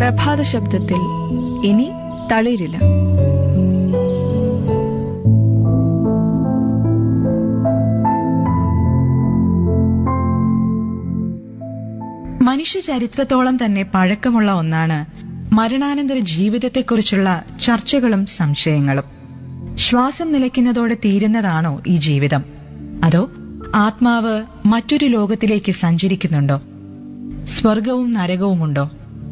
പ്രഭാത ശബ്ദത്തിൽ ഇനി തളിരില്ല മനുഷ്യ ചരിത്രത്തോളം തന്നെ പഴക്കമുള്ള ഒന്നാണ് മരണാനന്തര ജീവിതത്തെക്കുറിച്ചുള്ള ചർച്ചകളും സംശയങ്ങളും ശ്വാസം നിലയ്ക്കുന്നതോടെ തീരുന്നതാണോ ഈ ജീവിതം അതോ ആത്മാവ് മറ്റൊരു ലോകത്തിലേക്ക് സഞ്ചരിക്കുന്നുണ്ടോ സ്വർഗവും നരകവുമുണ്ടോ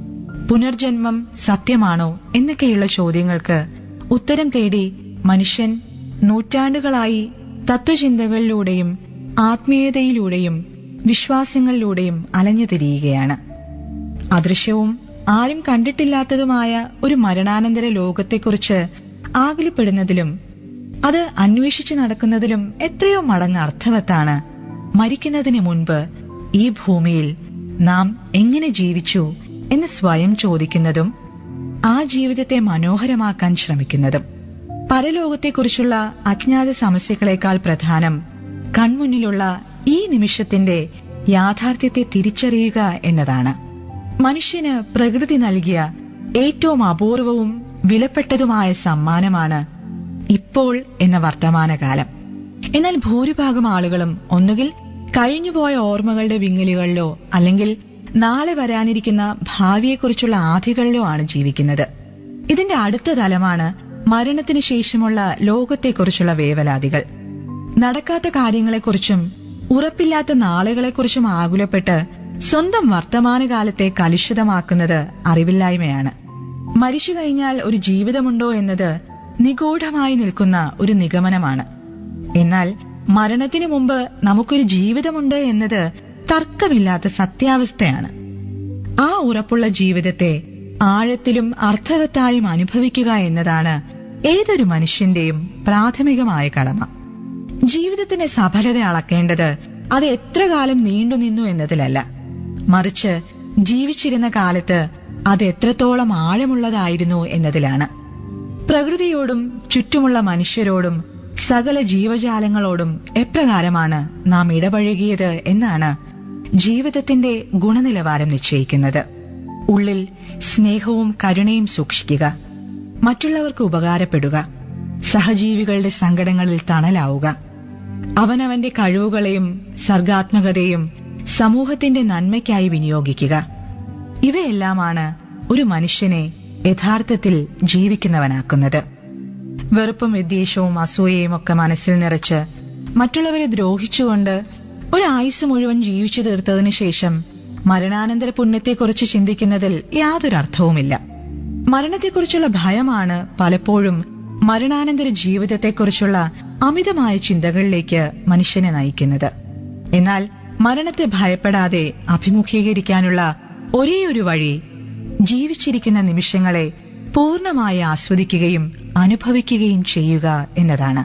പുനർജന്മം സത്യമാണോ എന്നൊക്കെയുള്ള ചോദ്യങ്ങൾക്ക് ഉത്തരം തേടി മനുഷ്യൻ നൂറ്റാണ്ടുകളായി തത്വചിന്തകളിലൂടെയും ആത്മീയതയിലൂടെയും വിശ്വാസങ്ങളിലൂടെയും അലഞ്ഞു തിരിയുകയാണ് അദൃശ്യവും ആരും കണ്ടിട്ടില്ലാത്തതുമായ ഒരു മരണാനന്തര ലോകത്തെക്കുറിച്ച് ആകുലപ്പെടുന്നതിലും അത് അന്വേഷിച്ചു നടക്കുന്നതിലും എത്രയോ മടങ്ങ് അർത്ഥവത്താണ് മരിക്കുന്നതിന് മുൻപ് ഈ ഭൂമിയിൽ നാം എങ്ങനെ ജീവിച്ചു എന്ന് സ്വയം ചോദിക്കുന്നതും ആ ജീവിതത്തെ മനോഹരമാക്കാൻ ശ്രമിക്കുന്നതും പരലോകത്തെക്കുറിച്ചുള്ള അജ്ഞാത സമസ്യകളെക്കാൾ പ്രധാനം കൺമുന്നിലുള്ള ഈ നിമിഷത്തിന്റെ യാഥാർത്ഥ്യത്തെ തിരിച്ചറിയുക എന്നതാണ് മനുഷ്യന് പ്രകൃതി നൽകിയ ഏറ്റവും അപൂർവവും വിലപ്പെട്ടതുമായ സമ്മാനമാണ് ഇപ്പോൾ എന്ന വർത്തമാനകാലം എന്നാൽ ഭൂരിഭാഗം ആളുകളും ഒന്നുകിൽ കഴിഞ്ഞുപോയ ഓർമ്മകളുടെ വിങ്ങലുകളിലോ അല്ലെങ്കിൽ നാളെ വരാനിരിക്കുന്ന ഭാവിയെക്കുറിച്ചുള്ള ആധികളിലോ ആണ് ജീവിക്കുന്നത് ഇതിന്റെ അടുത്ത തലമാണ് മരണത്തിന് ശേഷമുള്ള ലോകത്തെക്കുറിച്ചുള്ള വേവലാതികൾ നടക്കാത്ത കാര്യങ്ങളെക്കുറിച്ചും ഉറപ്പില്ലാത്ത നാളുകളെക്കുറിച്ചും ആകുലപ്പെട്ട് സ്വന്തം വർത്തമാനകാലത്തെ കലുഷിതമാക്കുന്നത് അറിവില്ലായ്മയാണ് മരിച്ചു കഴിഞ്ഞാൽ ഒരു ജീവിതമുണ്ടോ എന്നത് നിഗൂഢമായി നിൽക്കുന്ന ഒരു നിഗമനമാണ് എന്നാൽ മരണത്തിനു മുമ്പ് നമുക്കൊരു ജീവിതമുണ്ട് എന്നത് തർക്കമില്ലാത്ത സത്യാവസ്ഥയാണ് ആ ഉറപ്പുള്ള ജീവിതത്തെ ആഴത്തിലും അർത്ഥവത്തായും അനുഭവിക്കുക എന്നതാണ് ഏതൊരു മനുഷ്യന്റെയും പ്രാഥമികമായ കടമ ജീവിതത്തിന്റെ സഫലത അളക്കേണ്ടത് അത് എത്ര കാലം നീണ്ടുനിന്നു എന്നതിലല്ല മറിച്ച് ജീവിച്ചിരുന്ന കാലത്ത് അത് എത്രത്തോളം ആഴമുള്ളതായിരുന്നു എന്നതിലാണ് പ്രകൃതിയോടും ചുറ്റുമുള്ള മനുഷ്യരോടും സകല ജീവജാലങ്ങളോടും എപ്രകാരമാണ് നാം ഇടപഴകിയത് എന്നാണ് ജീവിതത്തിന്റെ ഗുണനിലവാരം നിശ്ചയിക്കുന്നത് ഉള്ളിൽ സ്നേഹവും കരുണയും സൂക്ഷിക്കുക മറ്റുള്ളവർക്ക് ഉപകാരപ്പെടുക സഹജീവികളുടെ സങ്കടങ്ങളിൽ തണലാവുക അവനവന്റെ കഴിവുകളെയും സർഗാത്മകതയും സമൂഹത്തിന്റെ നന്മയ്ക്കായി വിനിയോഗിക്കുക ഇവയെല്ലാമാണ് ഒരു മനുഷ്യനെ യഥാർത്ഥത്തിൽ ജീവിക്കുന്നവനാക്കുന്നത് വെറുപ്പും വിദ്വേഷവും അസൂയയും ഒക്കെ മനസ്സിൽ നിറച്ച് മറ്റുള്ളവരെ ദ്രോഹിച്ചുകൊണ്ട് ഒരു ആയുസ് മുഴുവൻ ജീവിച്ചു തീർത്തതിനു ശേഷം മരണാനന്തര പുണ്യത്തെക്കുറിച്ച് ചിന്തിക്കുന്നതിൽ യാതൊരു അർത്ഥവുമില്ല മരണത്തെക്കുറിച്ചുള്ള ഭയമാണ് പലപ്പോഴും മരണാനന്തര ജീവിതത്തെക്കുറിച്ചുള്ള അമിതമായ ചിന്തകളിലേക്ക് മനുഷ്യനെ നയിക്കുന്നത് എന്നാൽ മരണത്തെ ഭയപ്പെടാതെ അഭിമുഖീകരിക്കാനുള്ള ഒരേയൊരു വഴി ജീവിച്ചിരിക്കുന്ന നിമിഷങ്ങളെ പൂർണ്ണമായി ആസ്വദിക്കുകയും അനുഭവിക്കുകയും ചെയ്യുക എന്നതാണ്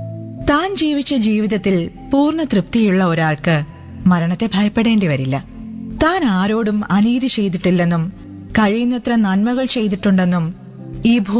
താൻ ജീവിച്ച ജീവിതത്തിൽ പൂർണ്ണ തൃപ്തിയുള്ള ഒരാൾക്ക് മരണത്തെ ഭയപ്പെടേണ്ടി വരില്ല താൻ ആരോടും അനീതി ചെയ്തിട്ടില്ലെന്നും കഴിയുന്നത്ര നന്മകൾ ചെയ്തിട്ടുണ്ടെന്നും ഈ